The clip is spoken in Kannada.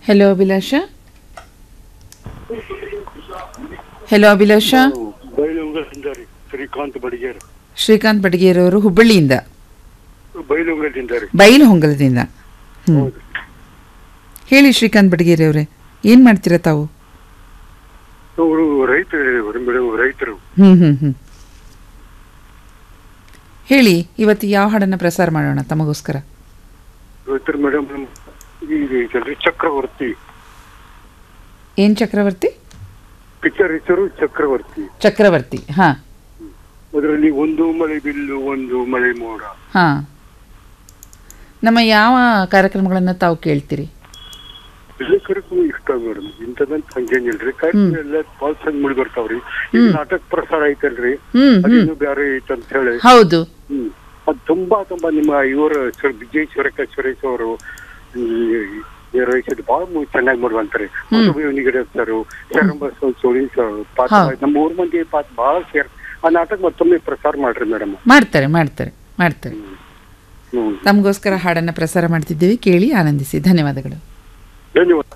ಹಲೋ ಅಭಿಲಾಷ ಹಲೋ ಅಭಿಲಾಷ ಬೈಲುಂಗದಿಂದ ರೀ ಶ್ರೀಕಾಂತ್ ಬಡಿಗೇರ್ ಶ್ರೀಕಾಂತ್ ಬಡಗೇರವರು ಹುಬ್ಬಳ್ಳಿಯಿಂದ ಬೈಲುಂಗದಿಂದ ರೀ ಬೈಲು ಹೊಂಗಲದಿಂದ ಹ್ಞೂ ಹೌದು ಹೇಳಿ ಶ್ರೀಕಾಂತ್ ಬಡಗೇರಿ ಅವರೇ ಏನು ಮಾಡ್ತೀರಾ ತಾವು ಅವರು ರೈತರು ಮೇಡಮ್ ರೈತರು ಹ್ಞೂ ಹ್ಞೂ ಹ್ಞೂ ಹೇಳಿ ಇವತ್ತು ಯಾವ ಹಾಡನ್ನು ಪ್ರಸಾರ ಮಾಡೋಣ ತಮಗೋಸ್ಕರ ರೈತರು ಮೇಡಮ್ ಈಗ ಐತಲ್ರಿ ಚಕ್ರವರ್ತಿ ಏನು ಚಕ್ರವರ್ತಿ ಪಿಕ್ಚರ್ ಹೆಸರು ಚಕ್ರವರ್ತಿ ಚಕ್ರವರ್ತಿ ಹಾಂ ಅದರಲ್ಲಿ ಒಂದು ಮಳೆ ಬಿಲ್ಲು ಒಂದು ಮಳೆ ಮೋಡ ಹಾಂ ನಮ್ಮ ಯಾವ ಕಾರ್ಯಕ್ರಮಗಳನ್ನು ತಾವು ಕೇಳ್ತೀರಿ ಎಲ್ಲ ಕಾರ್ಯಕ್ರಮ ಇಷ್ಟ ಮೇಡಮ್ ಇಂಥದಂತ ಹಂಗೇನಿಲ್ರಿ ಕಾರ್ಯಕ್ರಮ ಎಲ್ಲ ಭಾಳ ಚಂದ ಮುಳಿ ಬರ್ತಾವ್ರಿ ಈಗ ನಾಟಕ ಪ್ರಸಾರ ಐತಲ್ರಿ ಹ್ಞೂ ಹ್ಞೂ ಅದಿನ್ನು ಬ್ಯಾರೆ ಐತಂತ ಹೇಳಿ ಹೌದು ಹ್ಮ್ ಅದು ತುಂಬಾ ತುಂಬಾ ನಿಮ್ಮ ಇವರು ಸರ್ ವಿಜಯ್ ಸುರೇಖ ಸುರೇಶ್ ಅವರು ನಿರ್ವಹಿಸಿದ ಬಹಳ ಚೆನ್ನಾಗಿ ಮಾಡುವಂತಾರೆ ನಿಗಡೆ ಸರ್ ಶರಣಬಸವ ಸೋಳಿ ಸರ್ ಪಾತ್ರ ಹೌದು. ನಮ್ಮ ಊರ್ ಮಂದಿ ಪಾತ್ರ ಬಹಳ ಸೇರ್ ಆ ನಾಟಕ ಮತ್ತೊಮ್ಮೆ ಪ್ರಸಾರ ಮಾಡ್ರಿ ಮೇಡಮ್ ಮಾಡ್ತಾರೆ ಮಾಡ್ತಾರೆ ಮಾಡ್ತಾರೆ ಹ್ಮ್ ತಮಗೋಸ್ಕರ ಹಾಡನ್ನು ಪ್ರಸಾರ ಮಾಡ್ತಿದ್ದೇವೆ ಕೇಳಿ ಆನಂದಿಸಿ ಧನ್ಯವಾದಗಳು ಧನ್ಯವಾದ